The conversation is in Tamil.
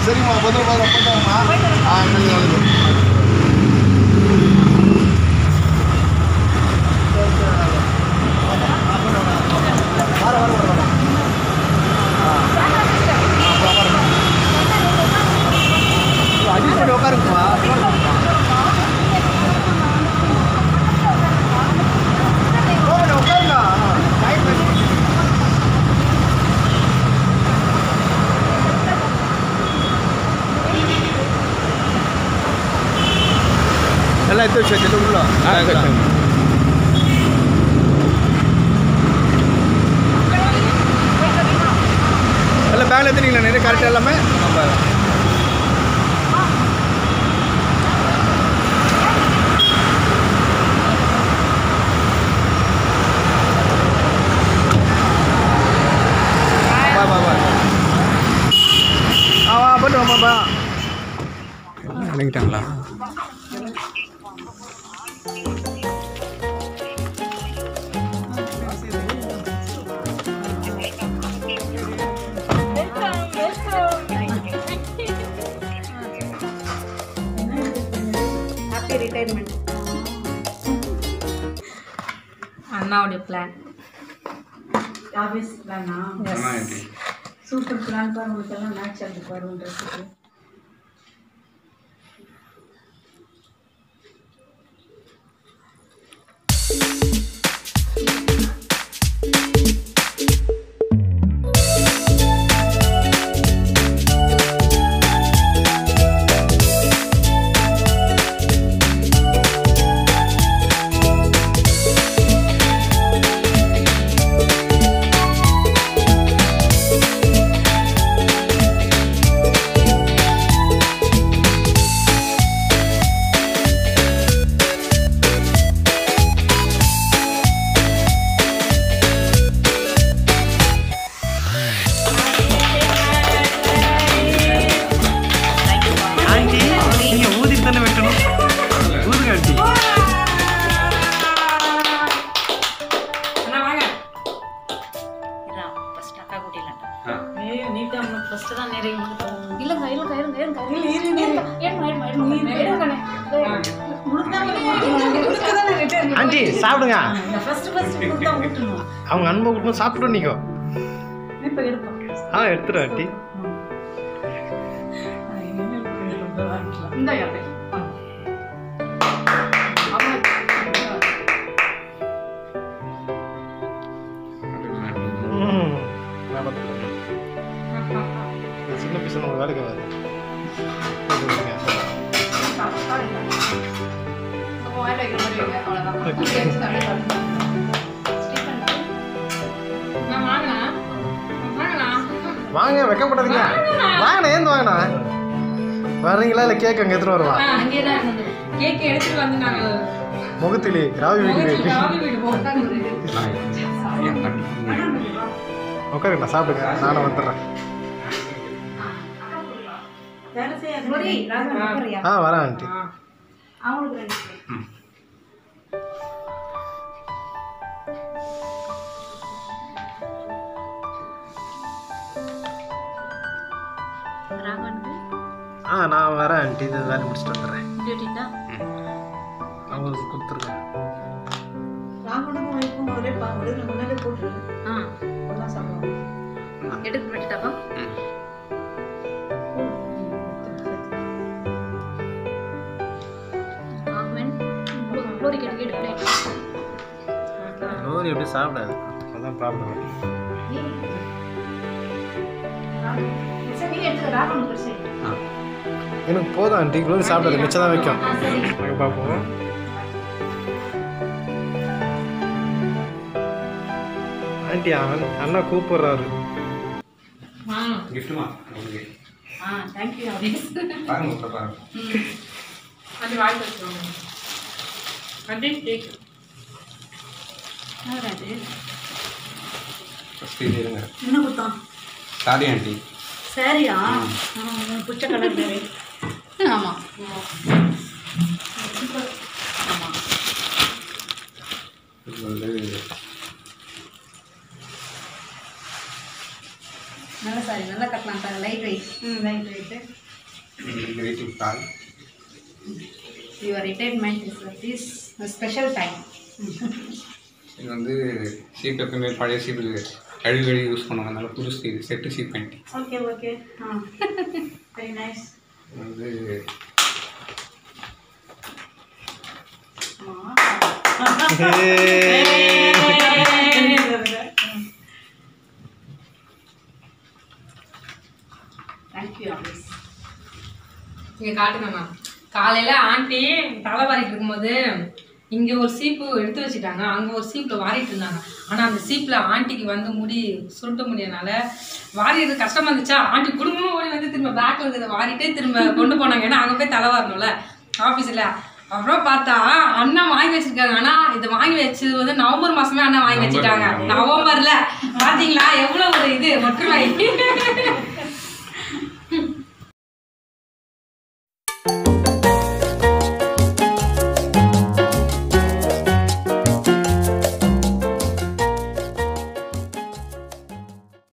சரிம்மா பத்திரமா போயிட்டாங்கம்மா ஆ நல்லது நல்லது அட்ஜஸ்ட் பண்ணி உட்காருங்கம்மா போங்க உட்காருங்க டைம் எல்லாம் எடுத்து வச்சு வச்சுட்டு உள்ள எல்லாம் பேக்கில் எடுத்துனீங்களா நிறைய கரெக்டாக எல்லாமே நம்ம பா பா பா ஆ வா பண்ணு வாமா பா இறங்கிட்டாங்களா ஹாப்பி ரிட்டைர்மெண்ட் அண்ணாவுடைய பிளான் ஆஃபீஸ் பிளானா சூப்பர் பிளான் பாரு உங்களுக்கு எல்லாம் மேட்ச் ஆகுது பாருன்றதுக்கு ஆண்டி நீங்கள் ஊதி தானே வைக்கணும் ஊதுங்க ஆண்டி அண்ணா வாங்க ஃபர்ஸ்ட் அக்கா கூட்டிடலாம் ஏய் நீட்டா உனக்கு ஃபர்ஸ்ட் தான் நிறைய இல்லைங்க இல்லைங்க இருங்க இருங்க இல்ல இரு நீ ஆண்டி சாப்பிடுங்க ஃபர்ஸ்ட் ஃபர்ஸ்ட் கொடுத்தா ஊட்டணும் அவங்க அன்பை கொடுத்து சாப்பிட்டு நீங்க இப்போ எடுப்போம் ஆ எடுத்துரு ஆண்டி இந்த யாரு ம். நான் பார்த்துக்கிறேன். இந்த சின்ன பீஸ் நம்ம வேலைக்கு வராது போட்டுருங்க. வாங்க வைக்கப்படாதீங்க வாங்கண்ணா ஏந்து வாங்கண்ணா வர்றீங்களா இல்லை கேக் அங்கே எடுத்துட்டு வருவா கேக் எடுத்துட்டு வந்து நாங்க முகத்திலே ராவி வீடு கேக்கு ராவி வீடு போட்டாங்க உட்காருங்கண்ணா சாப்பிடுங்க நானும் வந்துடுறேன் ஆ வரேன் ஆண்டி அவங்களுக்கு ரெண்டு ராகவனுக்கு ஆ நான் வரேன் ஆண்டி இது வேலை முடிச்சுட்டு வந்துடுறேன் டியூட்டிட்டா அவங்களுக்கு கொடுத்துருங்க ராமனுக்கும் வைக்கும் ஒரே பா ஒரே முன்னாலே போட்டுரு ஆ ஒன்றா சாப்பிடுவோம் எடுத்து விட்டுட்டாப்பா ஆமென் குளோரி கேட்டு கேட்டு லோரி எப்படி சாப்பிடாது அதான் ப்ராப்ளம் சரி நீ எடுத்துக்க ராமனுக்கு சரி எனக்கு போதும் ஆண்டி லோரி சாப்பிடாது மிச்சம் தான் வைக்கும் அங்கே பார்ப்போம் ஆண்டி அவன் அண்ணா கூப்பிடுறாரு கிஃப்ட்டுமா உங்களுக்கு ஆ தேங்க்யூ ஆஃபீஸ் பாருங்க உள்ள பாருங்க அது வாழ்த்து வச்சுருவாங்க அது கேக் அது ஃபஸ்ட்டு இது இருங்க என்ன கொடுத்தான் சாரி ஆண்டி சரியா பிடிச்ச கலர் வேறு ஆமாம் இது வந்து நல்ல சாரி நல்லா கட்டலாம் sir light weight hmm right right creative call your retirement is this special time இது வந்து சீட் எப்பவுமே பழைய சீட்டு கழுவி கழுவி யூஸ் பண்ணுவாங்க அதனால புது சீட் செட்டு சீட் பேண்டி okay okay ah very nice இது வந்து தேங்க்யூ ஆஃபீஸ் இங்கே காட்டுங்க மேம் காலையில் ஆண்டி தலை வாரிட்டு இருக்கும்போது இங்கே ஒரு சீப்பு எடுத்து வச்சுட்டாங்க அங்கே ஒரு சீப்பில் வாரிட்டு இருந்தாங்க ஆனால் அந்த சீப்பில் ஆண்டிக்கு வந்து முடி சுருட்ட முடியனால வாரிறது கஷ்டமாக இருந்துச்சா ஆண்டி குடும்பமும் ஓடி வந்து திரும்ப பேக்கில் இருக்கிறத வாரிட்டே திரும்ப கொண்டு போனாங்க ஏன்னா அங்கே போய் தலை வாரணும்ல ஆஃபீஸில் அப்புறம் பார்த்தா அண்ணா வாங்கி வச்சிருக்காங்க ஆனா இது வாங்கி வச்சது வந்து நவம்பர் மாசமே அண்ணா வாங்கி வச்சுட்டாங்க நவம்பர்ல பாத்தீங்களா எவ்வளவு